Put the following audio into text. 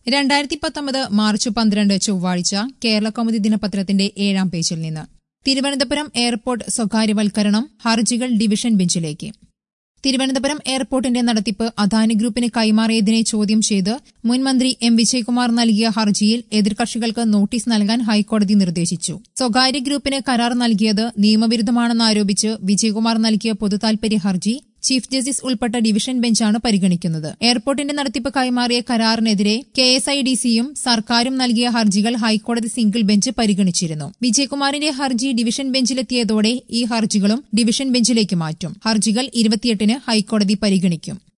രണ്ടായിരത്തി പത്തൊമ്പത് മാർച്ച് പന്ത്രണ്ട് ചൊവ്വാഴ്ച കേരള കൗമുദി ദിനപത്രത്തിന്റെ ഏഴാം പേജിൽ നിന്ന് തിരുവനന്തപുരം എയർപോർട്ട് സ്വകാര്യവൽക്കരണം ഹർജികൾ ഡിവിഷൻ ബെഞ്ചിലേക്ക് തിരുവനന്തപുരം എയർപോർട്ടിന്റെ നടത്തിപ്പ് അദാനി ഗ്രൂപ്പിന് കൈമാറിയതിനെ ചോദ്യം ചെയ്ത് മുൻ മന്ത്രി എം വിജയകുമാർ നൽകിയ ഹർജിയിൽ എതിർകക്ഷികൾക്ക് നോട്ടീസ് നൽകാൻ ഹൈക്കോടതി നിർദ്ദേശിച്ചു സ്വകാര്യ ഗ്രൂപ്പിന് കരാർ നൽകിയത് നിയമവിരുദ്ധമാണെന്നാരോപിച്ച് വിജയകുമാർ നൽകിയ പൊതുതാൽപര്യ ഹർജി ചീഫ് ജസ്റ്റിസ് ഉൾപ്പെട്ട ഡിവിഷൻ ബെഞ്ചാണ് പരിഗണിക്കുന്നത് എയർപോർട്ടിന്റെ നടത്തിപ്പ് കൈമാറിയ കരാറിനെതിരെ കെ എസ് ഐ ഡി സിയും സർക്കാരും നൽകിയ ഹർജികൾ ഹൈക്കോടതി സിംഗിൾ ബെഞ്ച് പരിഗണിച്ചിരുന്നു വിജയകുമാറിന്റെ ഹർജി ഡിവിഷൻ ബെഞ്ചിലെത്തിയതോടെ ഈ ഹർജികളും ഡിവിഷൻ ബെഞ്ചിലേക്ക് മാറ്റും ഹർജികൾ ഇരുപത്തിയെട്ടിന് ഹൈക്കോടതി പരിഗണിക്കും